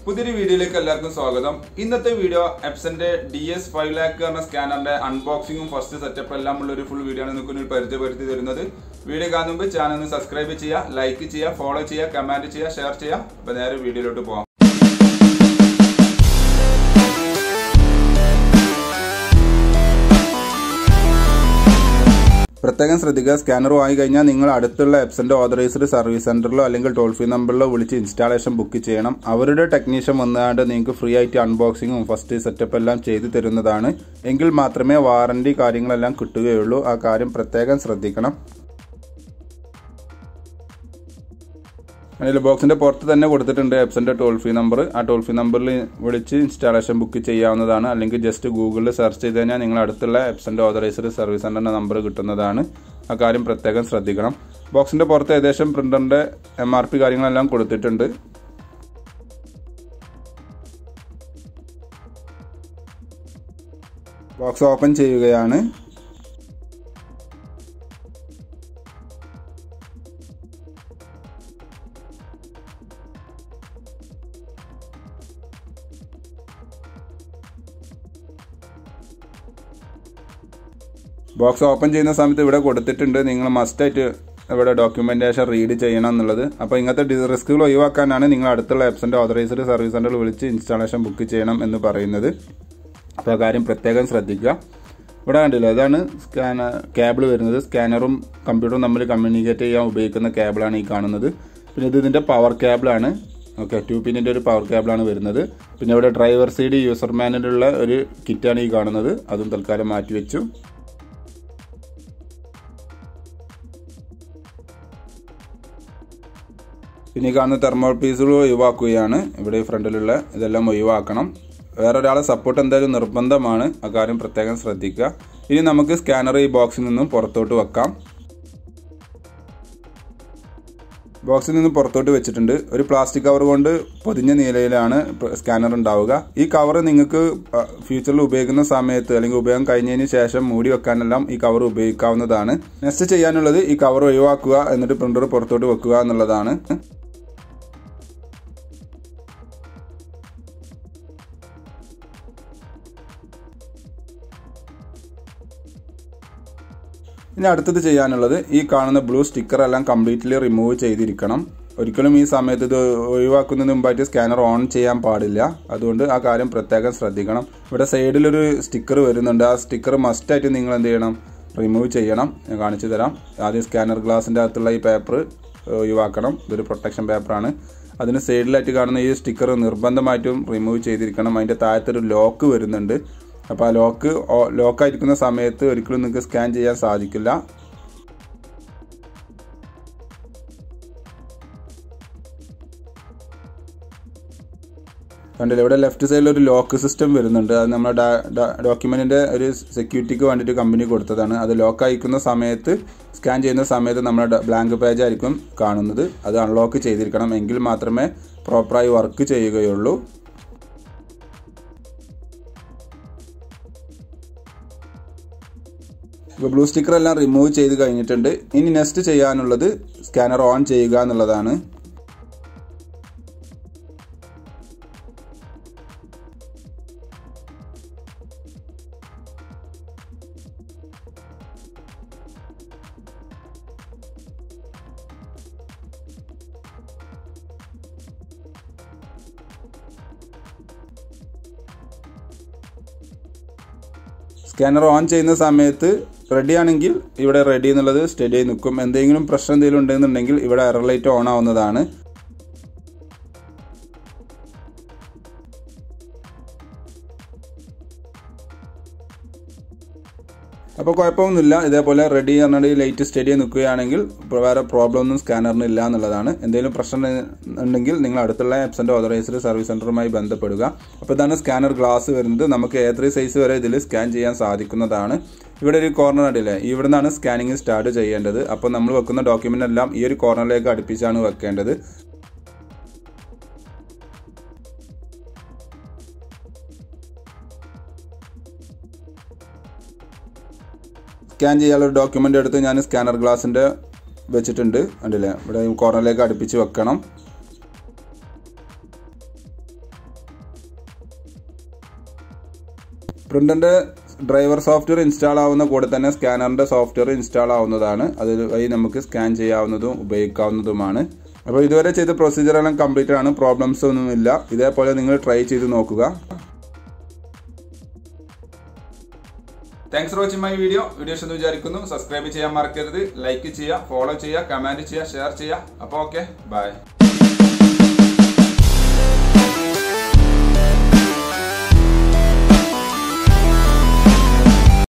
പുതിയൊരു വീഡിയോയിലേക്ക് എല്ലാവർക്കും സ്വാഗതം ഇന്നത്തെ വീഡിയോ എപ്സന്റെ ഡി എസ് ഫൈവ് ലാക്ക് എന്ന സ്കാനറിന്റെ അൺബോക്സിംഗും ഫസ്റ്റ് സെറ്റപ്പ് എല്ലാം ഉള്ള ഒരു ഫുൾ വീഡിയോ ആണ് നിങ്ങൾക്ക് ഒരു പരിചയപ്പെടുത്തി തരുന്നത് വീഡിയോ കാണുമ്പോൾ ചാനൽ ഒന്ന് സബ്സ്ക്രൈബ് ചെയ്യുക ലൈക്ക് ചെയ്യുക ഫോളോ ചെയ്യുക കമന്റ് ചെയ്യുക ഷെയർ ചെയ്യുക അപ്പൊ നേരെ വീഡിയോയിലോട്ട് പോകാം പ്രത്യേകം ശ്രദ്ധിക്കുക സ്കാനർ വാങ്ങി കഴിഞ്ഞാൽ നിങ്ങൾ അടുത്തുള്ള എപ്സന്റെ ഓതറൈസ്ഡ് സർവീസ് സെന്ററിലോ അല്ലെങ്കിൽ ടോൾ ഫ്രീ നമ്പറിലോ വിളിച്ച് ഇൻസ്റ്റാളേഷൻ ബുക്ക് ചെയ്യണം അവരുടെ ടെക്നീഷ്യൻ വന്നാണ്ട് നിങ്ങൾക്ക് ഫ്രീ ആയിട്ട് അൺബോക്സിങ്ങും ഫസ്റ്റ് സെറ്റപ്പ് എല്ലാം ചെയ്തു തരുന്നതാണ് എങ്കിൽ മാത്രമേ വാറണ്ടി കാര്യങ്ങളെല്ലാം കിട്ടുകയുള്ളൂ ആ കാര്യം പ്രത്യേകം ശ്രദ്ധിക്കണം അതിൽ ബോക്സിന്റെ പുറത്ത് തന്നെ കൊടുത്തിട്ടുണ്ട് എപ്സന്റെ ടോൾ ഫ്രീ നമ്പർ ആ ടോൾ ഫ്രീ നമ്പറിൽ വിളിച്ച് ഇൻസ്റ്റാളേഷൻ ബുക്ക് ചെയ്യാവുന്നതാണ് അല്ലെങ്കിൽ ജസ്റ്റ് ഗൂഗിളിൽ സെർച്ച് ചെയ്ത് കഴിഞ്ഞാൽ നിങ്ങൾ അടുത്തുള്ള എപ്സന്റെ ഓതറൈസ്ഡ് സർവീസ് സെന്ററിന്റെ നമ്പർ കിട്ടുന്നതാണ് ആ കാര്യം പ്രത്യേകം ശ്രദ്ധിക്കണം ബോക്സിന്റെ പുറത്ത് ഏകദേശം പ്രിന്ററിന്റെ എം ആർ പി കാര്യങ്ങളെല്ലാം കൊടുത്തിട്ടുണ്ട് ബോക്സ് ഓപ്പൺ ചെയ്യുകയാണ് ബോക്സ് ഓപ്പൺ ചെയ്യുന്ന സമയത്ത് ഇവിടെ കൊടുത്തിട്ടുണ്ട് നിങ്ങൾ മസ്റ്റായിട്ട് ഇവിടെ ഡോക്യുമെന്റേഷൻ റീഡ് ചെയ്യണം എന്നുള്ളത് അപ്പോൾ ഇങ്ങനത്തെ റിസ്കുകൾ ഒഴിവാക്കാനാണ് നിങ്ങൾ അടുത്തുള്ള എപ്സന്റെ ഓതറൈസ്ഡ് സർവീസ് സെന്ററിൽ വിളിച്ച് ഇൻസ്റ്റാളേഷൻ ബുക്ക് ചെയ്യണം എന്ന് പറയുന്നത് അപ്പോൾ ആ കാര്യം പ്രത്യേകം ശ്രദ്ധിക്കുക ഇവിടെ കണ്ടില്ല ഇതാണ് സ്കാനർ കേബിൾ വരുന്നത് സ്കാനറും കമ്പ്യൂട്ടറും തമ്മിൽ കമ്മ്യൂണിക്കേറ്റ് ചെയ്യാൻ ഉപയോഗിക്കുന്ന കേബിളാണ് ഈ കാണുന്നത് പിന്നെ ഇത് ഇതിൻ്റെ പവർ കേബിളാണ് ഓക്കെ ടു പിന്നിൻ്റെ ഒരു പവർ കേബിളാണ് വരുന്നത് പിന്നെ ഇവിടെ ഡ്രൈവർ സൈഡ് യൂസർ മാനുവലുള്ള ഒരു കിറ്റാണ് ഈ കാണുന്നത് അതും തൽക്കാലം മാറ്റി വെച്ചു പിന്നെ ഈ കാണുന്ന തെർമൽ പീസുകൾ ഒഴിവാക്കുകയാണ് ഇവിടെ ഫ്രണ്ടിലുള്ള ഇതെല്ലാം ഒഴിവാക്കണം വേറെ ഒരാളെ സപ്പോർട്ട് എന്തായാലും നിർബന്ധമാണ് അക്കാര്യം പ്രത്യേകം ശ്രദ്ധിക്കുക ഇനി നമുക്ക് സ്കാനർ ഈ ബോക്സിൽ നിന്നും പുറത്തോട്ട് വെക്കാം ബോക്സിൽ നിന്ന് പുറത്തോട്ട് വെച്ചിട്ടുണ്ട് ഒരു പ്ലാസ്റ്റിക് കവർ കൊണ്ട് പൊതിഞ്ഞ നിലയിലാണ് സ്കാനർ ഉണ്ടാവുക ഈ കവർ നിങ്ങൾക്ക് ഫ്യൂച്ചറിൽ ഉപയോഗിക്കുന്ന സമയത്ത് അല്ലെങ്കിൽ ഉപയോഗം കഴിഞ്ഞതിന് ശേഷം മൂടി വെക്കാനെല്ലാം ഈ കവർ ഉപയോഗിക്കാവുന്നതാണ് നെക്സ്റ്റ് ചെയ്യാനുള്ളത് ഈ കവർ ഒഴിവാക്കുക എന്നിട്ട് പ്രിന്റർ പുറത്തോട്ട് വെക്കുക എന്നുള്ളതാണ് ഇനി അടുത്തത് ചെയ്യാനുള്ളത് ഈ കാണുന്ന ബ്ലൂ സ്റ്റിക്കർ എല്ലാം കംപ്ലീറ്റ്ലി റിമൂവ് ചെയ്തിരിക്കണം ഒരിക്കലും ഈ സമയത്ത് ഇത് ഒഴിവാക്കുന്നതിന് മുമ്പായിട്ട് സ്കാനർ ഓൺ ചെയ്യാൻ പാടില്ല അതുകൊണ്ട് ആ കാര്യം പ്രത്യേകം ശ്രദ്ധിക്കണം ഇവിടെ സൈഡിലൊരു സ്റ്റിക്കർ വരുന്നുണ്ട് ആ സ്റ്റിക്കർ മസ്റ്റായിട്ട് നിങ്ങൾ എന്ത് ചെയ്യണം റിമൂവ് ചെയ്യണം ഞാൻ കാണിച്ചു തരാം ആദ്യം സ്കാനർ ഗ്ലാസിൻ്റെ അകത്തുള്ള ഈ പേപ്പർ ഒഴിവാക്കണം ഇതൊരു പ്രൊട്ടക്ഷൻ പേപ്പറാണ് അതിന് സൈഡിലായിട്ട് കാണുന്ന ഈ സ്റ്റിക്കർ നിർബന്ധമായിട്ടും റിമൂവ് ചെയ്തിരിക്കണം അതിൻ്റെ താഴത്തൊരു ലോക്ക് വരുന്നുണ്ട് അപ്പോൾ ആ ലോക്ക് ലോക്കായിരിക്കുന്ന സമയത്ത് ഒരിക്കലും നിങ്ങൾക്ക് സ്കാൻ ചെയ്യാൻ സാധിക്കില്ല കണ്ടില്ല ഇവിടെ ലെഫ്റ്റ് സൈഡിൽ ഒരു ലോക്ക് സിസ്റ്റം വരുന്നുണ്ട് അത് നമ്മുടെ ഡോക്യുമെന്റിന്റെ ഒരു സെക്യൂരിറ്റിക്ക് വേണ്ടിയിട്ട് കമ്പനി കൊടുത്തതാണ് അത് ലോക്ക് അയക്കുന്ന സമയത്ത് സ്കാൻ ചെയ്യുന്ന സമയത്ത് നമ്മുടെ ബ്ലാങ്ക് പേജ് ആയിരിക്കും കാണുന്നത് അത് അൺലോക്ക് ചെയ്തിരിക്കണം എങ്കിൽ മാത്രമേ പ്രോപ്പറായി വർക്ക് ചെയ്യുകയുള്ളൂ ഇപ്പോൾ ബ്ലൂ സ്റ്റിക്കർ എല്ലാം റിമൂവ് ചെയ്ത് കഴിഞ്ഞിട്ടുണ്ട് ഇനി നെക്സ്റ്റ് ചെയ്യാനുള്ളത് സ്കാനർ ഓൺ ചെയ്യുക എന്നുള്ളതാണ് സ്കാനർ ഓൺ ചെയ്യുന്ന സമയത്ത് റെഡി ആണെങ്കിൽ ഇവിടെ റെഡി എന്നുള്ളത് സ്റ്റഡി ആയി നിൽക്കും എന്തെങ്കിലും പ്രശ്നം എന്തെങ്കിലും ഉണ്ടെന്നുണ്ടെങ്കിൽ ഇവിടെ എറർ ലൈറ്റ് ഓൺ ആവുന്നതാണ് അപ്പോൾ കുഴപ്പമൊന്നുമില്ല ഇതേപോലെ റെഡി പറഞ്ഞിട്ട് ലൈറ്റ് സ്റ്റഡി നിൽക്കുകയാണെങ്കിൽ വേറെ പ്രോബ്ലം ഒന്നും സ്കാനറിന് ഇല്ല എന്നുള്ളതാണ് എന്തെങ്കിലും പ്രശ്നം ഉണ്ടെങ്കിൽ നിങ്ങൾ അടുത്തുള്ള ആപ്സിൻ്റെ ഓതറൈസ്ഡ് സർവീസ് സെൻറ്ററുമായി ബന്ധപ്പെടുക അപ്പോൾ ഇതാണ് സ്കാനർ ഗ്ലാസ് വരുന്നത് നമുക്ക് എ ത്രീ സൈസ് വരെ ഇതിൽ സ്കാൻ ചെയ്യാൻ സാധിക്കുന്നതാണ് ഇവിടെ ഒരു കോർണർ ഉണ്ടല്ലേ ഇവിടെ നിന്നാണ് സ്കാനിങ് സ്റ്റാർട്ട് ചെയ്യേണ്ടത് അപ്പോൾ നമ്മൾ വെക്കുന്ന ഡോക്യുമെൻ്റ് എല്ലാം ഈ ഒരു കോർണറിലേക്ക് അടുപ്പിച്ചാണ് വെക്കേണ്ടത് സ്കാൻ ചെയ്യാനുള്ള ഒരു ഡോക്യുമെൻ്റ് എടുത്ത് ഞാൻ സ്കാനർ ഗ്ലാസിൻ്റെ വെച്ചിട്ടുണ്ട് കണ്ടില്ലേ ഇവിടെ കോർണറിലേക്ക് അടുപ്പിച്ച് വെക്കണം പ്രിന്ററിന്റെ ഡ്രൈവർ സോഫ്റ്റ്വെയർ ഇൻസ്റ്റാൾ ആവുന്ന കൂടെ തന്നെ സ്കാനറിന്റെ സോഫ്റ്റ്വെയർ ഇൻസ്റ്റാൾ ആവുന്നതാണ് അത് വഴി നമുക്ക് സ്കാൻ ചെയ്യാവുന്നതും ഉപയോഗിക്കാവുന്നതുമാണ് അപ്പോൾ ഇതുവരെ ചെയ്ത പ്രൊസീജിയർ എല്ലാം കംപ്ലീറ്റ് ആണ് പ്രോബ്ലംസ് ഒന്നുമില്ല ഇതേപോലെ നിങ്ങൾ ട്രൈ ചെയ്ത് നോക്കുക thanks for watching my video videos എന്ന് വിചാരിക്കുന്നു സബ്സ്ക്രൈബ് ചെയ്യാൻ മറക്കരുത് ലൈക്ക് ചെയ്യുക ഫോളോ ചെയ്യുക കമന്റ് ചെയ്യുക ഷെയർ ചെയ്യുക അപ്പോൾ ഓക്കെ ബൈ